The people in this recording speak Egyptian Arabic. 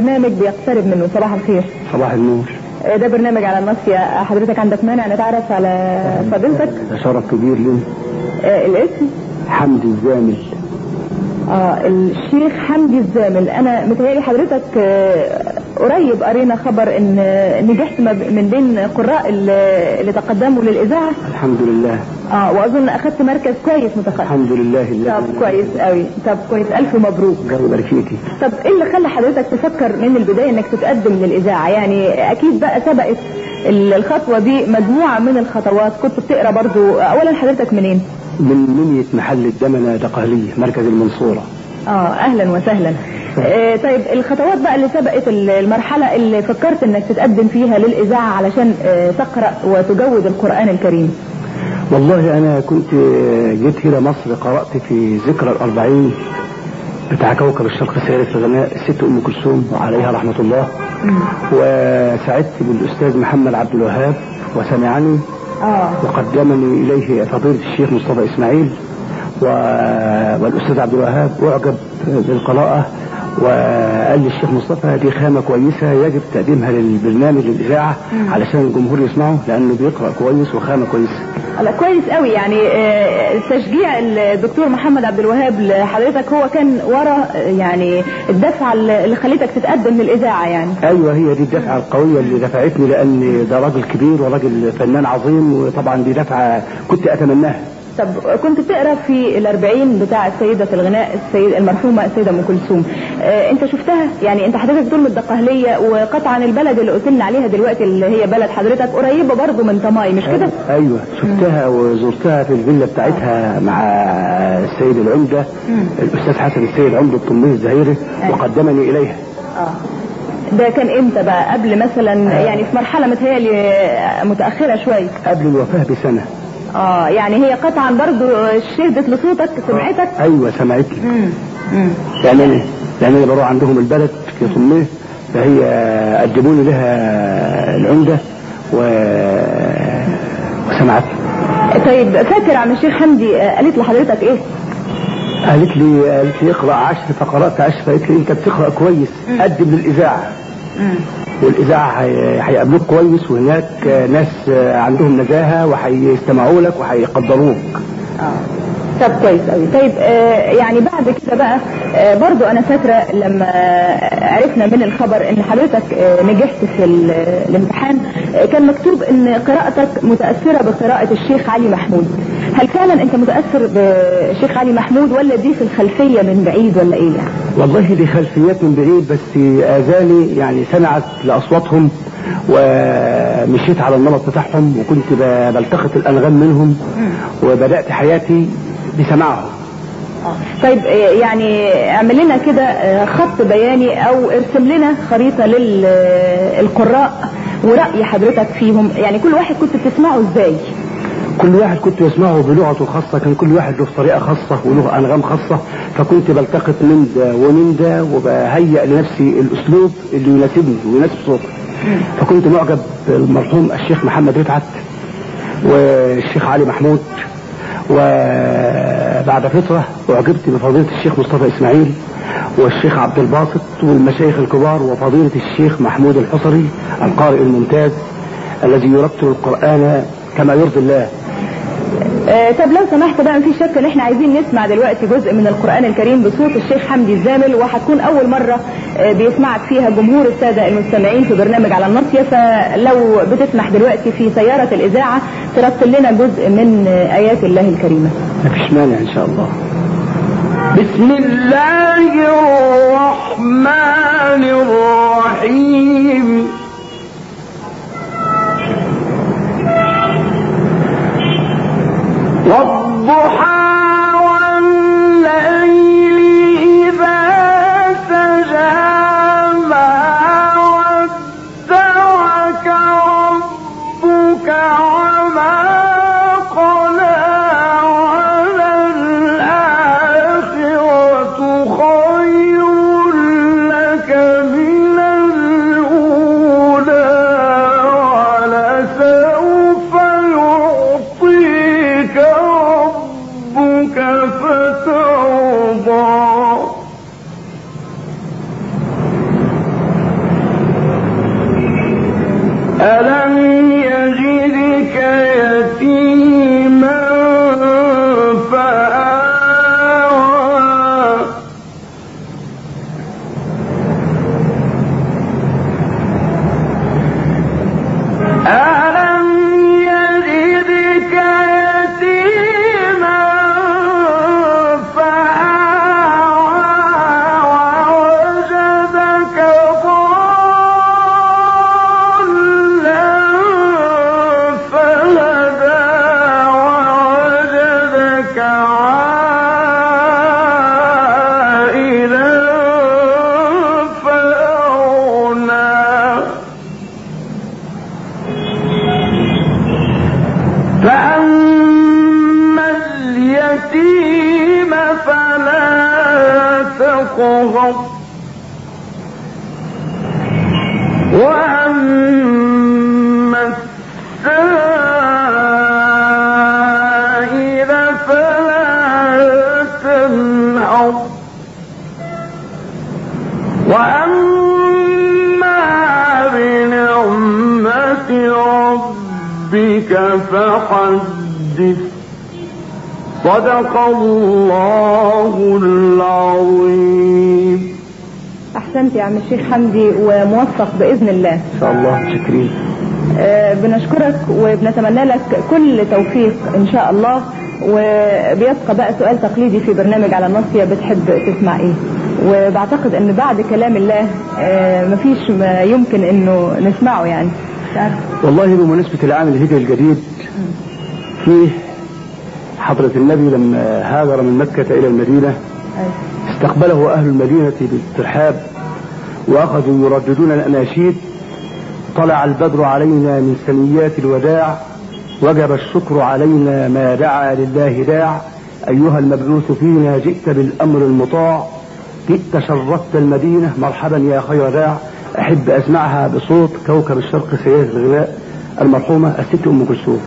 برنامج بيقترب منه صباح الخير صباح النور آه، ده برنامج على الناصية حضرتك عندك مانع نتعرف على فضيلتك ده شرف كبير لي آه، الاسم حمدي الزامل اه الشيخ حمدي الزامل انا متهيألي حضرتك آه، قريب قرينا خبر ان آه، نجحت ما ب- من بين قراء اللي اللي تقدموا للاذاعه الحمد لله اه واظن اخذت مركز كويس متقدم الحمد لله الله طب كويس قوي طب كويس الف مبروك الله يبارك فيكي طب ايه اللي خلى حضرتك تفكر من البدايه انك تتقدم للاذاعه يعني اكيد بقى سبقت ال- الخطوه دي مجموعه من الخطوات كنت بتقرا برضو اولا حضرتك منين من منية محل الدمنة دقهلية مركز المنصورة اه اهلا وسهلا آه طيب الخطوات بقى اللي سبقت ال- المرحله اللي فكرت انك تتقدم فيها للاذاعه علشان آه تقرا وتجود القران الكريم والله أنا كنت جيت هنا مصر قرأت في ذكرى الأربعين بتاع كوكب الشرق السياري في الغناء الست أم كلثوم وعليها رحمة الله وسعدت بالأستاذ محمد عبد الوهاب وسمعني اه وقدمني إليه فضيلة الشيخ مصطفى إسماعيل و... والأستاذ عبد الوهاب أعجب بالقراءة وقال لي الشيخ مصطفى دي خامة كويسة يجب تقديمها للبرنامج للإذاعة علشان الجمهور يسمعه لأنه بيقرأ كويس وخامة كويسة لا كويس قوي يعني آه، تشجيع الدكتور محمد عبد الوهاب لحضرتك هو كان ورا آه، يعني الدفعه اللي خليتك تتقدم للاذاعه يعني أيوة هي دي الدفعة القوية اللي دفعتني لأن ده راجل كبير وراجل فنان عظيم وطبعا دي دفعة كنت أتمناها طب كنت بتقرا في الأربعين بتاع السيدة الغناء السيد المرحومة السيدة أم كلثوم آه أنت شفتها يعني أنت حضرتك بتقول من الدقهلية وقطعا البلد اللي قلت لنا عليها دلوقتي اللي هي بلد حضرتك قريبة برضه من طماي مش كده؟ ايوه شفتها وزرتها في الفيلا بتاعتها مع السيد العمده الاستاذ حسن السيد عمده الطمي الزهيري وقدمني اليها اه ده كان امتى بقى قبل مثلا يعني في مرحلة متهيألي آه، متأخرة شوية قبل الوفاه بسنه اه يعني هي قطعا برضو شهدت لصوتك سمعتك ايوه سمعتني مم. مم. لان انا لان انا بروح عندهم البلد في طميه فهي قدموني لها العمده و وسمعتني طيب فاكر عم الشيخ حمدي آه، قالت لحضرتك ايه؟ قالت لي قالت لي اقرا عشر فقرات عشر قالت لي انت بتقرا كويس قدم للاذاعه مم. والاذاعه هي- هيقابلوك كويس وهناك ناس عندهم نزاهه وهيستمعوا لك وهيقدروك اه طب كويس قوي طيب آه يعني بعد كده بقى آه برضو انا فاكره لما آه، عرفنا من الخبر ان حضرتك آه نجحت في ال- الامتحان آه كان مكتوب ان قراءتك متاثره بقراءه الشيخ علي محمود هل فعلا انت متاثر بالشيخ علي محمود ولا دي في الخلفيه من بعيد ولا ايه يعني؟ والله دي خلفيات من بعيد بس اذاني يعني سمعت لاصواتهم ومشيت على النمط بتاعهم وكنت ب- بلتقط الانغام منهم وبدات حياتي بسماعهم طيب آه، يعني اعمل لنا كده آه، خط بياني او ارسم لنا خريطة للقراء ورأي حضرتك فيهم يعني كل واحد كنت بتسمعه ازاي كل واحد كنت بسمعه بلغته الخاصة كان كل واحد له طريقة خاصة وله أنغام خاصة فكنت بلتقط من ده ومن ده وبهيئ لنفسي الأسلوب اللي يناسبني ويناسب صوتي فكنت معجب بالمرحوم الشيخ محمد رفعت والشيخ علي محمود وبعد فترة أعجبت بفضيلة الشيخ مصطفى إسماعيل والشيخ عبد الباسط والمشايخ الكبار وفضيلة الشيخ محمود الحصري القارئ الممتاز الذي يرتل القرآن كما يرضي الله آه، طب لو سمحت بقى مفيش شك ان احنا عايزين نسمع دلوقتي جزء من القرآن الكريم بصوت الشيخ حمدي الزامل وهتكون اول مرة آه، بيسمعك فيها جمهور السادة المستمعين في برنامج على الناصية فلو بتسمح دلوقتي في سيارة الإذاعة ترتل لنا جزء من آه، آيات الله الكريمة مفيش مانع إن شاء الله بسم الله الرحمن الرحيم والضحى والليل إذا سجى ما ودعك ربك وما قلى وللآخرة خير ألم يجدك يتيما فآوى ألم يجدك يتيما فآوى ووجدك ضالا فهدى ووجدك عائلا فأغنى فأما اليتيم فلا تقهر وأما السائل فلا تنهر وأما بنعمة ربك فحدث صدق الله العظيم احسنت يا عم الشيخ حمدي وموفق باذن الله ان شاء الله شاكرين آه، بنشكرك وبنتمنى لك كل توفيق ان شاء الله وبيبقى بقى سؤال تقليدي في برنامج على الناصية بتحب تسمع ايه وبعتقد ان بعد كلام الله آه، مفيش ما يمكن انه نسمعه يعني مش عارفة. والله بمناسبة العام الهجري الجديد فيه حضرة النبي لما هاجر من مكة إلى المدينة أيوة. استقبله أهل المدينة بالترحاب وأخذوا يرددون الأناشيد طلع البدر علينا من ثنيات الوداع وجب الشكر علينا ما دعا لله داع أيها المبعوث فينا جئت بالأمر المطاع جئت شرفت المدينة مرحبا يا خير داع أحب أسمعها بصوت كوكب الشرق سيد الغناء المرحومة الست أم كلثوم